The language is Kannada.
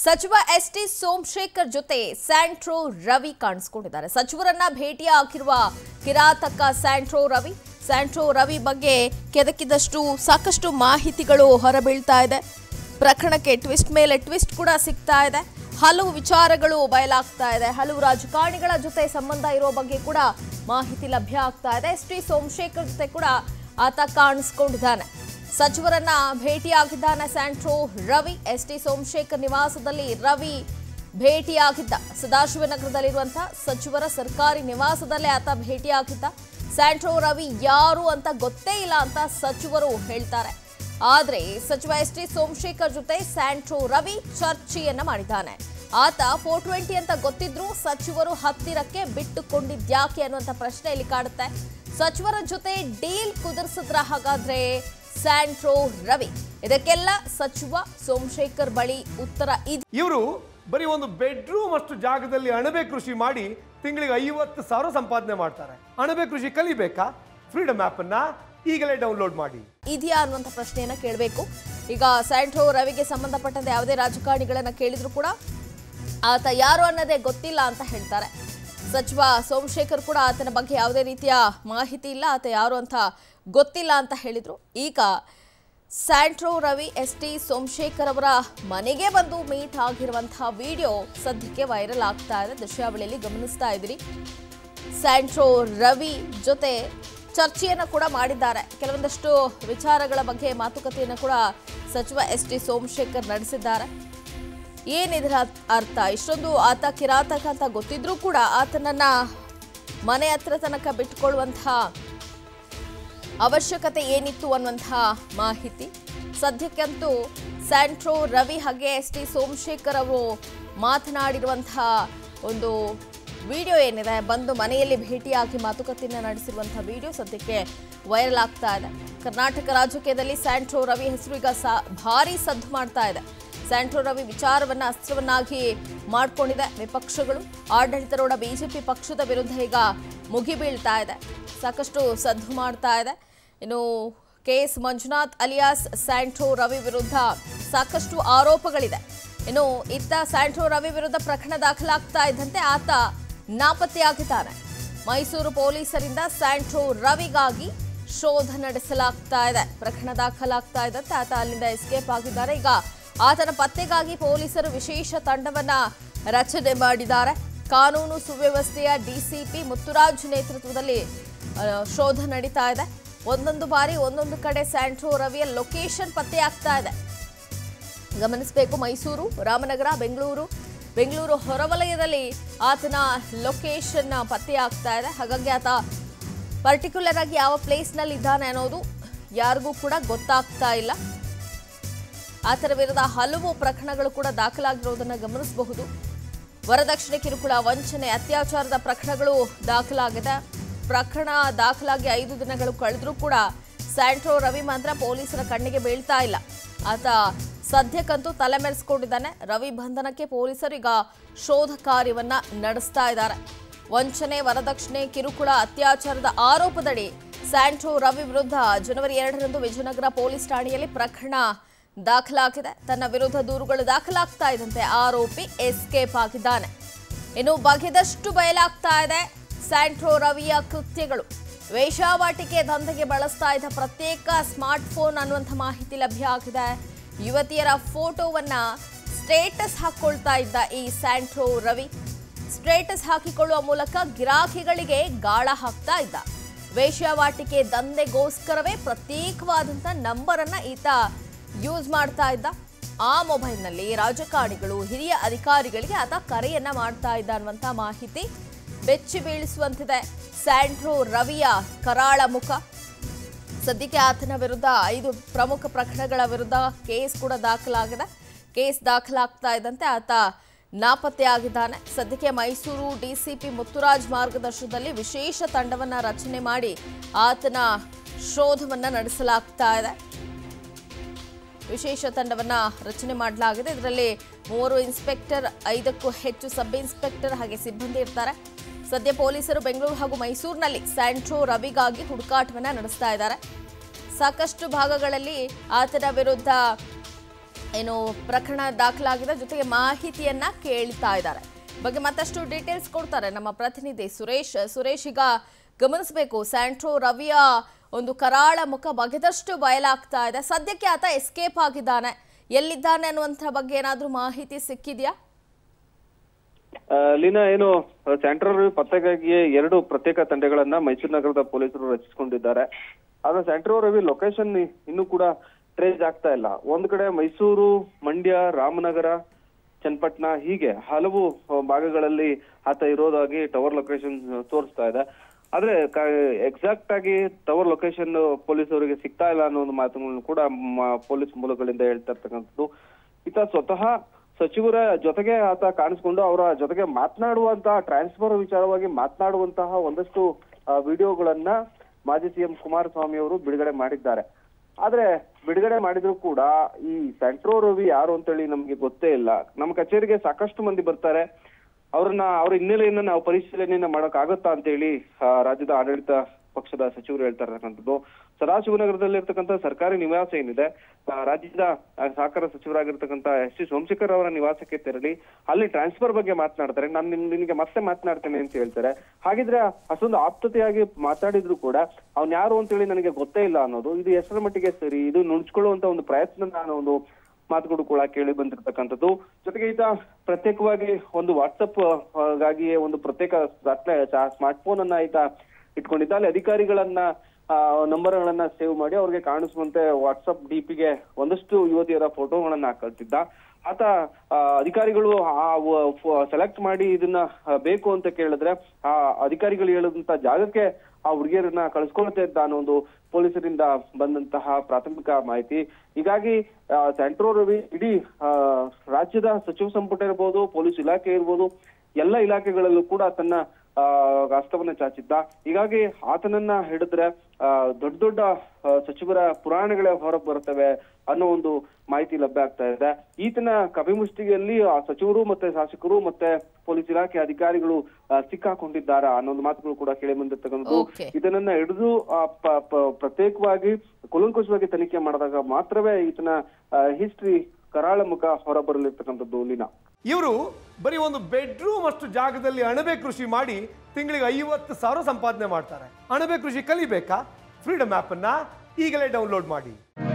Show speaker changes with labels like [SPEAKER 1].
[SPEAKER 1] ಸಚಿವ ಎಸ್ ಟಿ ಸೋಮಶೇಖರ್ ಜೊತೆ ಸ್ಯಾಂಟ್ರೋ ರವಿ ಕಾಣಿಸ್ಕೊಂಡಿದ್ದಾರೆ ಸಚಿವರನ್ನ ಭೇಟಿಯಾಗಿರುವ ಕಿರಾತಕ ಸ್ಯಾಂಟ್ರೋ ರವಿ ಸ್ಯಾಂಟ್ರೋ ರವಿ ಬಗ್ಗೆ ಕೆದಕಿದಷ್ಟು ಸಾಕಷ್ಟು ಮಾಹಿತಿಗಳು ಹೊರಬೀಳ್ತಾ ಇದೆ ಪ್ರಕರಣಕ್ಕೆ ಟ್ವಿಸ್ಟ್ ಮೇಲೆ ಟ್ವಿಸ್ಟ್ ಕೂಡ ಸಿಗ್ತಾ ಇದೆ ಹಲವು ವಿಚಾರಗಳು ಬಯಲಾಗ್ತಾ ಇದೆ ಹಲವು ರಾಜಕಾರಣಿಗಳ ಜೊತೆ ಸಂಬಂಧ ಇರೋ ಬಗ್ಗೆ ಕೂಡ ಮಾಹಿತಿ ಲಭ್ಯ ಆಗ್ತಾ ಇದೆ ಎಸ್ ಟಿ ಸೋಮಶೇಖರ್ ಜೊತೆ ಕೂಡ ಆತ ಕಾಣಿಸ್ಕೊಂಡಿದ್ದಾನೆ ಸಚಿವರನ್ನ ಭೇಟಿಯಾಗಿದ್ದಾನೆ Santro Ravi S T Somashekar ನಿವಾಸದಲ್ಲಿ ರವಿ ಭೇಟಿಯಾಗಿದ್ದ ಸದಾಶಿವನಗರದಲ್ಲಿರುವಂತಹ ಸಚಿವರ ಸರ್ಕಾರಿ ನಿವಾಸದಲ್ಲೇ ಆತ ಭೇಟಿಯಾಗಿದ್ದ ಸ್ಯಾಂಟ್ರೋ ರವಿ ಯಾರು ಅಂತ ಗೊತ್ತೇ ಇಲ್ಲ ಅಂತ ಸಚಿವರು ಹೇಳ್ತಾರೆ ಆದ್ರೆ ಸಚಿವ ಎಸ್ ಟಿ ಸೋಮಶೇಖರ್ ಜೊತೆ ಸ್ಯಾಂಟ್ರೋ ರವಿ ಚರ್ಚೆಯನ್ನ ಮಾಡಿದ್ದಾನೆ ಆತ ಫೋರ್ ಟ್ವೆಂಟಿ ಅಂತ ಗೊತ್ತಿದ್ರು ಸಚಿವರು ಹತ್ತಿರಕ್ಕೆ ಬಿಟ್ಟುಕೊಂಡಿದ್ಯಾಕೆ ಅನ್ನುವಂಥ ಪ್ರಶ್ನೆ ಇಲ್ಲಿ ಕಾಡುತ್ತೆ ಸಚಿವರ ಜೊತೆ ಡೀಲ್ ಕುದುರಿಸಿದ್ರ ಹಾಗಾದ್ರೆ ಸ್ಯಾಂಟ್ರೋ ರವಿ ಇದಕ್ಕೆಲ್ಲ ಸಚಿವ ಸೋಮಶೇಖರ್ ಬಳಿ ಉತ್ತರ ಇದೆ
[SPEAKER 2] ಇವರು ಬರೀ ಒಂದು ಬೆಡ್ರೂಮ್ ಅಷ್ಟು ಜಾಗದಲ್ಲಿ ಅಣಬೆ ಕೃಷಿ ಮಾಡಿ ತಿಂಗಳಿಗೆ ಐವತ್ತು ಸಾವಿರ ಸಂಪಾದನೆ ಮಾಡ್ತಾರೆ ಅಣಬೆ ಕೃಷಿ ಕಲಿಬೇಕಾ ಫ್ರೀಡಮ್ ಆಪ್ ಅನ್ನ ಈಗಲೇ ಡೌನ್ಲೋಡ್ ಮಾಡಿ
[SPEAKER 1] ಇದೆಯಾ ಅನ್ನುವಂಥ ಪ್ರಶ್ನೆಯನ್ನ ಕೇಳಬೇಕು ಈಗ ಸ್ಯಾಂಟ್ರೋ ರವಿಗೆ ಸಂಬಂಧಪಟ್ಟಂತೆ ಯಾವುದೇ ರಾಜಕಾರಣಿಗಳನ್ನ ಕೇಳಿದ್ರು ಕೂಡ ಆತ ಯಾರು ಅನ್ನೋದೇ ಗೊತ್ತಿಲ್ಲ ಅಂತ ಹೇಳ್ತಾರೆ ಸಚಿವ ಸೋಮಶೇಖರ್ ಕೂಡ ಆತನ ಬಗ್ಗೆ ಯಾವುದೇ ರೀತಿಯ ಮಾಹಿತಿ ಇಲ್ಲ ಆತ ಯಾರು ಅಂತ ಗೊತ್ತಿಲ್ಲ ಅಂತ ಹೇಳಿದ್ರು ಈಗ Santro Ravi S T Somashekar ಅವರ ಮನೆಗೆ ಬಂದು ಮೀಟ್ ಆಗಿರುವಂತಹ ವಿಡಿಯೋ ಸದ್ಯಕ್ಕೆ ವೈರಲ್ ಆಗ್ತಾ ಇದೆ ದೃಶ್ಯಾವಳಿಯಲ್ಲಿ ಗಮನಿಸ್ತಾ ಇದ್ದೀರಿ ಸ್ಯಾಂಟ್ರೋ ರವಿ ಜೊತೆ ಚರ್ಚೆಯನ್ನು ಕೂಡ ಮಾಡಿದ್ದಾರೆ ಕೆಲವೊಂದಷ್ಟು ವಿಚಾರಗಳ ಬಗ್ಗೆ ಮಾತುಕತೆಯನ್ನು ಕೂಡ ಸಚಿವ ಎಸ್ ಟಿ ಸೋಮಶೇಖರ್ ನಡೆಸಿದ್ದಾರೆ ಏನಿದರ ಅರ್ಥ ಇಷ್ಟೊಂದು ಆತ ಕಿರಾತಕ ಅಂತ ಗೊತ್ತಿದ್ರೂ ಕೂಡ ಆತನನ್ನ ಮನೆ ಹತ್ರ ತನಕ ಬಿಟ್ಕೊಳ್ಳುವಂತಹ ಅವಶ್ಯಕತೆ ಏನಿತ್ತು ಅನ್ನುವಂತಹ ಮಾಹಿತಿ ಸದ್ಯಕ್ಕಂತೂ ಸ್ಯಾಂಟ್ರೋ ರವಿ ಹಾಗೆ ಎಸ್ ಟಿ ಸೋಮಶೇಖರ್ ಅವರು ಮಾತನಾಡಿರುವಂತಹ ಒಂದು ವಿಡಿಯೋ ಏನಿದೆ ಬಂದು ಮನೆಯಲ್ಲಿ ಭೇಟಿಯಾಗಿ ಮಾತುಕತೆಯನ್ನು ನಡೆಸಿರುವಂತಹ ವಿಡಿಯೋ ಸದ್ಯಕ್ಕೆ ವೈರಲ್ ಆಗ್ತಾ ಇದೆ ಕರ್ನಾಟಕ ರಾಜಕೀಯದಲ್ಲಿ ಸ್ಯಾಂಟ್ರೋ ರವಿ ಹೆಸರು ಈಗ ಸಾ ಭಾರಿ ಸದ್ದು ಮಾಡ್ತಾ ಇದೆ ಸ್ಯಾಂಟ್ರೋ ರವಿ ವಿಚಾರವನ್ನ ಅಸ್ತ್ರವನ್ನಾಗಿ ಮಾಡಿಕೊಂಡಿದೆ ವಿಪಕ್ಷಗಳು ಆಡಳಿತಾರೂಢ ಬಿಜೆಪಿ ಪಕ್ಷದ ವಿರುದ್ಧ ಈಗ ಮುಗಿಬೀಳ್ತಾ ಇದೆ ಸಾಕಷ್ಟು ಸದ್ದು ಮಾಡ್ತಾ ಇದೆ ಇನ್ನು K S Manjunath alias Santro Ravi ವಿರುದ್ಧ ಸಾಕಷ್ಟು ಆರೋಪಗಳಿದೆ ಇನ್ನು ಇತ್ತ ಸ್ಯಾಂಟ್ರೋ ರವಿ ವಿರುದ್ಧ ಪ್ರಕರಣ ದಾಖಲಾಗ್ತಾ ಇದ್ದಂತೆ ಆತ ನಾಪತ್ತೆಯಾಗಿದ್ದಾನೆ ಮೈಸೂರು ಪೊಲೀಸರಿಂದ ಸ್ಯಾಂಟ್ರೋ ರವಿಗಾಗಿ ಶೋಧ ನಡೆಸಲಾಗ್ತಾ ಇದೆ ಪ್ರಕರಣ ದಾಖಲಾಗ್ತಾ ಇದ್ದಂತೆ ಆತ ಅಲ್ಲಿಂದ ಎಸ್ಕೇಪ್ ಆಗಿದ್ದಾರೆ ಈಗ ಆತನ ಪತ್ತೆಗಾಗಿ ಪೊಲೀಸರು ವಿಶೇಷ ತಂಡವನ್ನ ರಚನೆ ಮಾಡಿದ್ದಾರೆ ಕಾನೂನು ಸುವ್ಯವಸ್ಥೆಯ ಡಿಸಿಪಿ ಮುತ್ತುರಾಜ್ ನೇತೃತ್ವದಲ್ಲಿ ಆ, ಶೋಧ ನಡೀತಾ ಇದೆ ಒಂದೊಂದು ಬಾರಿ ಒಂದೊಂದು ಕಡೆ ಸ್ಯಾಂಟ್ರೋ ರವಿಯ ಲೊಕೇಶನ್ ಪತ್ತೆಯಾಗ್ತಾ ಇದೆ ಗಮನಿಸಬೇಕು ಮೈಸೂರು ರಾಮನಗರ ಬೆಂಗಳೂರು ಬೆಂಗಳೂರು ಹೊರವಲಯದಲ್ಲಿ ಆತನ ಲೊಕೇಶನ್ ಪತ್ತೆಯಾಗ್ತಾ ಇದೆ ಹಾಗಾಗಿ ಆತ ಪರ್ಟಿಕ್ಯುಲರ್ ಆಗಿ ಯಾವ ಪ್ಲೇಸ್ನಲ್ಲಿ ಇದ್ದಾನೆ ಅನ್ನೋದು ಯಾರಿಗೂ ಕೂಡ ಗೊತ್ತಾಗ್ತಾ ಇಲ್ಲ ಆತರ ವಿರುದ್ಧ ಹಲವು ಪ್ರಕರಣಗಳು ಕೂಡ ದಾಖಲಾಗಿರುವುದನ್ನು ಗಮನಿಸಬಹುದು ವರದಕ್ಷಿಣೆ ಕಿರುಕುಳ ವಂಚನೆ ಅತ್ಯಾಚಾರದ ಪ್ರಕರಣಗಳು ದಾಖಲಾಗಿದೆ ಪ್ರಕರಣ ದಾಖಲಾಗಿ ಐದು ದಿನಗಳು ಕಳೆದ್ರೂ ಕೂಡ ಸ್ಯಾಂಟ್ರೋ ರವಿ ಮಾತ್ರ ಪೊಲೀಸರ ಕಣ್ಣಿಗೆ ಬೀಳ್ತಾ ಇಲ್ಲ ಆತ ಸದ್ಯಕ್ಕಂತೂ ತಲೆಮೆರೆಸ್ಕೊಂಡಿದ್ದಾನೆ ರವಿ ಬಂಧನಕ್ಕೆ ಪೊಲೀಸರು ಈಗ ಶೋಧ ಕಾರ್ಯವನ್ನ ನಡೆಸ್ತಾ ಇದ್ದಾರೆ ವಂಚನೆ ವರದಕ್ಷಿಣೆ ಕಿರುಕುಳ ಅತ್ಯಾಚಾರದ ಆರೋಪದಡಿ ಸ್ಯಾಂಟ್ರೋ ರವಿ ವಿರುದ್ಧ ಜನವರಿ ಎರಡರಂದು ವಿಜಯನಗರ ಪೊಲೀಸ್ ಠಾಣೆಯಲ್ಲಿ ಪ್ರಕರಣ ದಾಖಲಾಗಿದೆ ತನ್ನ ವಿರುದ್ಧ ದೂರುಗಳು ದಾಖಲಾಗ್ತಾ ಇದ್ದಂತೆ ಆರೋಪಿ ಎಸ್ಕೇಪ್ ಆಗಿದ್ದಾನೆ ಇನ್ನು ಬಗೆದಷ್ಟು ಬಯಲಾಗ್ತಾ ಇದೆ ಸ್ಯಾಂಟ್ರೋ ರವಿಯ ಕೃತ್ಯಗಳು ವೇಷಾವಾಟಿಕೆ ದಂಧೆಗೆ ಬಳಸ್ತಾ ಇದ್ದ ಪ್ರತ್ಯೇಕ ಸ್ಮಾರ್ಟ್ ಫೋನ್ ಅನ್ನುವಂಥ ಮಾಹಿತಿ ಲಭ್ಯ ಆಗಿದೆ ಯುವತಿಯರ ಫೋಟೋವನ್ನ ಸ್ಟೇಟಸ್ ಹಾಕೊಳ್ತಾ ಇದ್ದ ಈ ಸ್ಯಾಂಟ್ರೋ ರವಿ ಸ್ಟೇಟಸ್ ಹಾಕಿಕೊಳ್ಳುವ ಮೂಲಕ ಗಿರಾಕಿಗಳಿಗೆ ಗಾಳ ಹಾಕ್ತಾ ಇದ್ದ ವೇಶ್ಯಾವಾಟಿಕೆ ದಂಧೆಗೋಸ್ಕರವೇ ಪ್ರತ್ಯೇಕವಾದಂಥ ನಂಬರನ್ನ ಈತ ಯೂಸ್ ಮಾಡ್ತಾ ಇದ್ದ ಆ ಮೊಬೈಲ್ನಲ್ಲಿ ರಾಜಕಾರಣಿಗಳು ಹಿರಿಯ ಅಧಿಕಾರಿಗಳಿಗೆ ಆತ ಕರೆಯನ್ನ ಮಾಡ್ತಾ ಇದ್ದ ಅನ್ನುವಂಥ ಮಾಹಿತಿ ಬೆಚ್ಚಿ ಬೀಳಿಸುವಂತಿದೆ ಸ್ಯಾಂಟ್ರೋ ರವಿಯ ಕರಾಳ ಮುಖ ಸದ್ಯಕ್ಕೆ ಆತನ ವಿರುದ್ಧ ಐದು ಪ್ರಮುಖ ಪ್ರಕರಣಗಳ ವಿರುದ್ಧ ಕೇಸ್ ಕೂಡ ದಾಖಲಾಗಿದೆ ಕೇಸ್ ದಾಖಲಾಗ್ತಾ ಇದ್ದಂತೆ ಆತ ನಾಪತ್ತೆಯಾಗಿದ್ದಾನೆ ಸದ್ಯಕ್ಕೆ ಮೈಸೂರು ಡಿಸಿಪಿ ಮುತ್ತುರಾಜ್ ಮಾರ್ಗದರ್ಶನದಲ್ಲಿ ವಿಶೇಷ ತಂಡವನ್ನ ರಚನೆ ಮಾಡಿ ಆತನ ಶೋಧವನ್ನ ನಡೆಸಲಾಗ್ತಾ ಇದೆ ವಿಶೇಷ ತಂಡವನ್ನ ರಚನೆ ಮಾಡಲಾಗಿದೆ ಇದರಲ್ಲಿ ಮೂವರು ಇನ್ಸ್ಪೆಕ್ಟರ್ ಐದಕ್ಕೂ ಹೆಚ್ಚು ಸಬ್ ಇನ್ಸ್ಪೆಕ್ಟರ್ ಹಾಗೆ ಸಿಬ್ಬಂದಿ ಇರ್ತಾರೆ ಸದ್ಯ ಪೊಲೀಸರು ಬೆಂಗಳೂರು ಹಾಗೂ ಮೈಸೂರಿನಲ್ಲಿ ಸ್ಯಾಂಟ್ರೋ ರವಿಗಾಗಿ ಹುಡುಕಾಟವನ್ನ ನಡೆಸ್ತಾ ಇದ್ದಾರೆ ಸಾಕಷ್ಟು ಭಾಗಗಳಲ್ಲಿ ಆತನ ವಿರುದ್ಧ ಏನು ಪ್ರಕರಣ ದಾಖಲಾಗಿದೆ ಜೊತೆಗೆ ಮಾಹಿತಿಯನ್ನ ಕೇಳ್ತಾ ಇದ್ದಾರೆ ಬಗ್ಗೆ ಮತ್ತಷ್ಟು ಡೀಟೇಲ್ಸ್ ಕೊಡ್ತಾರೆ ನಮ್ಮ ಪ್ರತಿನಿಧಿ ಸುರೇಶ್ ಸುರೇಶ್ ಈಗ ಗಮನಿಸಬೇಕು ಸ್ಯಾಂಟ್ರೋ ರವಿಯ ಒಂದು ಕರಾಳ ಮುಖ ಬಗೆದಷ್ಟು ಬಯಲಾಗ್ತಾ ಇದೆ ಸದ್ಯಕ್ಕೆ ಆತ ಎಸ್ಕೇಪ್ ಆಗಿದ್ದಾನೆ ಎಲ್ಲಿದ್ದಾನೆ ಅನ್ನುವಂಥ ಬಗ್ಗೆ ಏನಾದರೂ ಮಾಹಿತಿ ಸಿಕ್ಕಿದೆಯಾ
[SPEAKER 3] ಆ, ಲೀನಾ ಏನು ಸೆಂಟ್ರಲ್ ರವಿ ಪತ್ತೆಗಾಗಿ ಎರಡು ಪ್ರತ್ಯೇಕ ತಂಡಗಳನ್ನ ಮೈಸೂರು ನಗರದ ಪೊಲೀಸರು ರಚಿಸಿಕೊಂಡಿದ್ದಾರೆ ಆದ್ರೆ ಸೆಂಟ್ರಲ್ ರವಿ ಲೊಕೇಶನ್ ಇನ್ನೂ ಕೂಡ ಟ್ರೇಸ್ ಆಗ್ತಾ ಇಲ್ಲ ಒಂದ್ ಕಡೆ ಮೈಸೂರು ಮಂಡ್ಯ ರಾಮನಗರ ಚನ್ನಪಟ್ಟಣ ಹೀಗೆ ಹಲವು ಆ, ಭಾಗಗಳಲ್ಲಿ ಆತ ಇರೋದಾಗಿ ಟವರ್ ಲೊಕೇಶನ್ ತೋರಿಸ್ತಾ ಇದೆ ಆದ್ರೆ ಎಕ್ಸಾಕ್ಟ್ ಆಗಿ ಟವರ್ ಲೊಕೇಶನ್ ಪೊಲೀಸರಿಗೆ ಸಿಗ್ತಾ ಇಲ್ಲ ಅನ್ನೋ ಒಂದು ಮಾತುಗಳನ್ನು ಕೂಡ ಮ- ಪೊಲೀಸ್ ಮೂಲಗಳಿಂದ ಹೇಳ್ತಾ ಇರ್ತಕ್ಕಂಥದ್ದು ಈತ ಸ್ವತಃ ಸಚಿವರ ಜೊತೆಗೆ ಆತ ಕಾಣಿಸ್ಕೊಂಡು ಅವರ ಜೊತೆಗೆ ಮಾತನಾಡುವಂತಹ ಟ್ರಾನ್ಸ್ಫರ್ ವಿಚಾರವಾಗಿ ಮಾತನಾಡುವಂತಹ ಒಂದಷ್ಟು ಆ, ವಿಡಿಯೋಗಳನ್ನ ಮಾಜಿ ಸಿಎಂ ಕುಮಾರಸ್ವಾಮಿ ಅವರು ಬಿಡುಗಡೆ ಮಾಡಿದ್ದಾರೆ ಆದ್ರೆ ಬಿಡುಗಡೆ ಮಾಡಿದ್ರು ಕೂಡ ಈ ಸೆಂಟ್ರೋ ರವಿ ಯಾರು ಅಂತೇಳಿ ನಮ್ಗೆ ಗೊತ್ತೇ ಇಲ್ಲ ನಮ್ಮ ಕಚೇರಿಗೆ ಸಾಕಷ್ಟು ಮಂದಿ ಬರ್ತಾರೆ ಅವ್ರನ್ನ ಅವ್ರ ಹಿನ್ನೆಲೆಯನ್ನ ನಾವು ಪರಿಶೀಲನೆಯನ್ನ ಮಾಡಕ್ ಆಗುತ್ತಾ ಅಂತೇಳಿ ಆ, ರಾಜ್ಯದ ಆಡಳಿತ ಪಕ್ಷದ ಸಚಿವರು ಹೇಳ್ತಾ ಇರ್ತಕ್ಕಂಥದ್ದು ಸದಾಶಿವನಗರದಲ್ಲಿ ಇರ್ತಕ್ಕಂಥ ಸರ್ಕಾರಿ ನಿವಾಸ ಏನಿದೆ ಆ, ರಾಜ್ಯದ ಆ, ಸಹಕಾರ ಸಚಿವರಾಗಿರ್ತಕ್ಕಂಥ ಎಸ್ ಟಿ ಸೋಮಶೇಖರ್ ಅವರ ನಿವಾಸಕ್ಕೆ ತೆರಳಿ ಅಲ್ಲಿ ಟ್ರಾನ್ಸ್ಫರ್ ಬಗ್ಗೆ ಮಾತನಾಡ್ತಾರೆ ನಾನು ನಿಮ್ ನಿನಗೆ ಮತ್ತೆ ಮಾತನಾಡ್ತೇನೆ ಅಂತ ಹೇಳ್ತಾರೆ ಹಾಗಿದ್ರೆ ಅಷ್ಟೊಂದು ಆಪ್ತತೆಯಾಗಿ ಮಾತಾಡಿದ್ರು ಕೂಡ ಅವ್ನ್ ಯಾರು ಅಂತೇಳಿ ನನಗೆ ಗೊತ್ತೇ ಇಲ್ಲ ಅನ್ನೋದು ಇದು ಎಷ್ಟರ ಮಟ್ಟಿಗೆ ಸರಿ ಇದು ನುಣುಚ್ಕೊಳ್ಳುವಂತ ಒಂದು ಪ್ರಯತ್ನ ನಾನು ಒಂದು ಮಾತುಗಳು ಕೂಡ ಕೇಳಿ ಬಂದಿರತಕ್ಕಂಥದ್ದು ಜೊತೆಗೆ ಈತ ಪ್ರತ್ಯೇಕವಾಗಿ ಒಂದು ವಾಟ್ಸಪ್ ಗಾಗಿಯೇ ಒಂದು ಪ್ರತ್ಯೇಕ ಸ್ಮಾರ್ಟ್ ಫೋನ್ ಅನ್ನ ಈತ ಇಟ್ಕೊಂಡಿದ್ದ ಅಲ್ಲಿ ಅಧಿಕಾರಿಗಳನ್ನ ನಂಬರ್ ಗಳನ್ನ ಸೇವ್ ಮಾಡಿ ಅವ್ರಿಗೆ ಕಾಣಿಸುವಂತೆ ವಾಟ್ಸಪ್ ಡಿಪಿಗೆ ಒಂದಷ್ಟು ಯುವತಿಯರ ಫೋಟೋಗಳನ್ನ ಕಳ್ಸಿದ್ದ ಆತ ಆ, ಅಧಿಕಾರಿಗಳು ಸೆಲೆಕ್ಟ್ ಮಾಡಿ ಇದನ್ನ ಆ, ಬೇಕು ಅಂತ ಕೇಳಿದ್ರೆ ಆ ಅಧಿಕಾರಿಗಳು ಹೇಳದಂತ ಜಾಗಕ್ಕೆ ಆ ಹುಡುಗಿಯರನ್ನ ಕಳಿಸ್ಕೊಳ್ತಾ ಇದ್ದ ಅನ್ನೋ ಒಂದು ಪೊಲೀಸರಿಂದ ಬಂದಂತಹ ಪ್ರಾಥಮಿಕ ಮಾಹಿತಿ ಹೀಗಾಗಿ ಆ, ಸೆಂಟ್ರೋ ರವಿ ಇಡೀ ಆ, ರಾಜ್ಯದ ಸಚಿವ ಸಂಪುಟ ಇರ್ಬೋದು ಪೊಲೀಸ್ ಇಲಾಖೆ ಇರ್ಬೋದು ಎಲ್ಲ ಇಲಾಖೆಗಳಲ್ಲೂ ಕೂಡ ತನ್ನ ಆ, ಹಸ್ತವನ್ನ ಚಾಚಿದ್ದ ಹೀಗಾಗಿ ಆತನನ್ನ ಹಿಡಿದ್ರೆ ಆ, ದೊಡ್ಡ ದೊಡ್ಡ ಆ, ಸಚಿವರ ಪುರಾಣಗಳೇ ಹೊರ ಬರ್ತವೆ ಅನ್ನೋ ಒಂದು ಮಾಹಿತಿ ಲಭ್ಯ ಆಗ್ತಾ ಇದೆ ಈತನ ಕಪಿಮುಷ್ಟಿಗೆಯಲ್ಲಿ ಆ ಸಚಿವರು ಮತ್ತೆ ಶಾಸಕರು ಮತ್ತೆ ಪೊಲೀಸ್ ಇಲಾಖೆ ಅಧಿಕಾರಿಗಳು ಆ, ಸಿಕ್ಕಾಕೊಂಡಿದ್ದಾರಾ ಅನ್ನೋ ಒಂದು ಮಾತುಗಳು ಕೂಡ ಕೇಳಿ ಬಂದಿರ್ತಕ್ಕಂಥದ್ದು
[SPEAKER 1] Okay.
[SPEAKER 3] ಇದನ್ನ ಹಿಡಿದು ಆ, ಪ- ಪ- ಪ್ರತ್ಯೇಕವಾಗಿ ಕುಲಂಕುಷವಾಗಿ ತನಿಖೆ ಮಾಡಿದಾಗ ಮಾತ್ರವೇ ಈತನ ಹಿಸ್ಟ್ರಿ ಕರಾಳ ಮುಖ ಹೊರಬರಲಿರ್ತಕ್ಕಂಥದ್ದು ಲೀನಾ
[SPEAKER 2] ಇವರು ಬರೀ ಒಂದು ಬೆಡ್ರೂಮ್ ಅಷ್ಟು ಜಾಗದಲ್ಲಿ ಅಣಬೆ ಕೃಷಿ ಮಾಡಿ ತಿಂಗಳಿಗೆ ಐವತ್ತು ಸಾವಿರ ಸಂಪಾದನೆ ಮಾಡ್ತಾರೆ ಅಣಬೆ ಕೃಷಿ ಕಲಿಬೇಕಾ ಫ್ರೀಡಮ್ ಆ್ಯಪನ್ನು ಈಗಲೇ ಡೌನ್ಲೋಡ್ ಮಾಡಿ